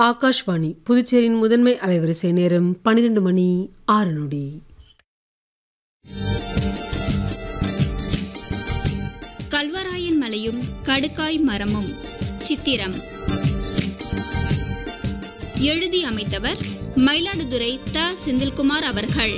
ஆகாஷ்வாணி புதுச்சேரியின் முதன்மை அலைவரிசை நேரம் பன்னிரண்டு மணி ஆறு நொடி கல்வராயன் மலையும் கடுக்காய் மரமும் சித்திரம் எழுதி அமைத்தவர் மயிலாடுதுறை த செந்தில்குமார் அவர்கள்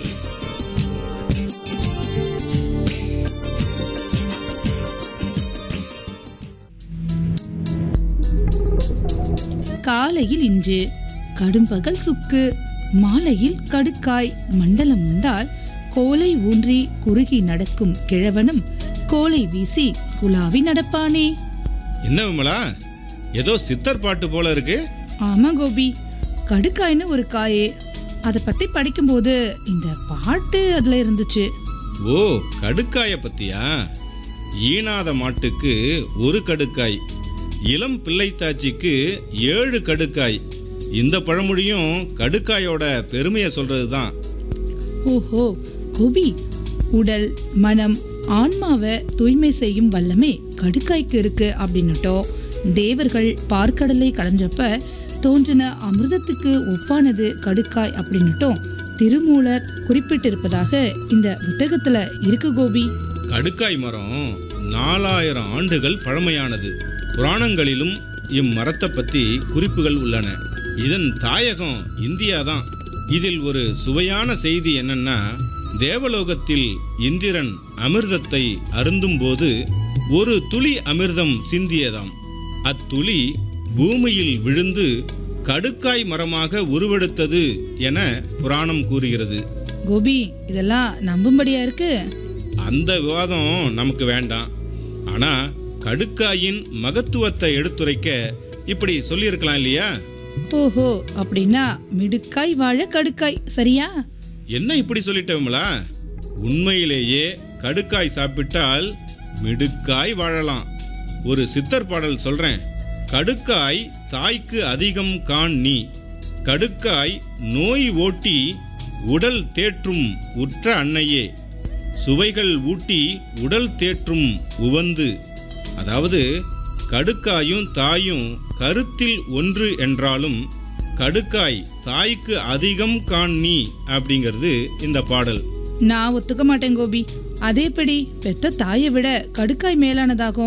காலையில் இன்று கடும்பகல் சுக்கு மாலையில் கடுக்காய் மண்டலம் உண்டால் கோலை ஊன்றி குறுகி நடக்கும் கிழவனும் கோலை வீசி குலாவி நடப்பானே என்ன விமலா ஏதோ சித்தர் பாட்டு போல இருக்கு ஆமா கோபி கடுக்காய்னு ஒரு காயே அதை பத்தி படிக்கும்போது இந்த பாட்டு அதுல இருந்துச்சு ஓ கடுக்காய பத்தியா ஈனாத மாட்டுக்கு ஒரு கடுக்காய் இளம் பிள்ளைத்தாச்சிக்கு ஏழு கடுக்காய் இந்த பழமொழியும் கடுக்காயோட பெருமையை சொல்றது தான் ஓஹோ கோபி உடல் மனம் ஆன்மாவை தூய்மை செய்யும் வல்லமே கடுக்காய்க்கு இருக்கு அப்படின்னுட்டோ தேவர்கள் பார்க்கடலை கடைஞ்சப்ப தோன்றின அமிர்தத்துக்கு ஒப்பானது கடுக்காய் அப்படின்னுட்டும் திருமூலர் குறிப்பிட்டிருப்பதாக இந்த புத்தகத்துல இருக்கு கோபி கடுக்காய் மரம் நாலாயிரம் ஆண்டுகள் பழமையானது புராணங்களிலும் இம்மரத்தை பத்தி குறிப்புகள் உள்ளன இதன் தாயகம் இந்தியா தான் இதில் ஒரு சுவையான செய்தி என்னன்னா தேவலோகத்தில் இந்திரன் அமிர்தத்தை அருந்தும்போது ஒரு துளி அமிர்தம் சிந்தியதாம் அத்துளி பூமியில் விழுந்து கடுக்காய் மரமாக உருவெடுத்தது என புராணம் கூறுகிறது கோபி இதெல்லாம் நம்பும்படியா இருக்கு அந்த விவாதம் நமக்கு வேண்டாம் ஆனா கடுக்காயின் மகத்துவத்தை எடுத்துரைக்க இப்படி சொல்லியிருக்கலாம் இல்லையா ஓஹோ அப்படின்னா மிடுக்காய் வாழ கடுக்காய் சரியா என்ன இப்படி சொல்லிட்ட விமலா உண்மையிலேயே கடுக்காய் சாப்பிட்டால் மிடுக்காய் வாழலாம் ஒரு சித்தர் பாடல் சொல்றேன் கடுக்காய் தாய்க்கு அதிகம் காண் நீ கடுக்காய் நோய் ஓட்டி உடல் தேற்றும் உற்ற அன்னையே சுவைகள் ஊட்டி உடல் தேற்றும் உவந்து அதாவது கடுக்காயும் தாயும் கருத்தில் ஒன்று என்றாலும் கடுக்காய் தாய்க்கு அதிகம் காண் நீ அப்படிங்கிறது இந்த பாடல் நான் ஒத்துக்க மாட்டேன் கோபி அதேபடி பெத்த தாயை விட கடுக்காய் மேலானதாகும்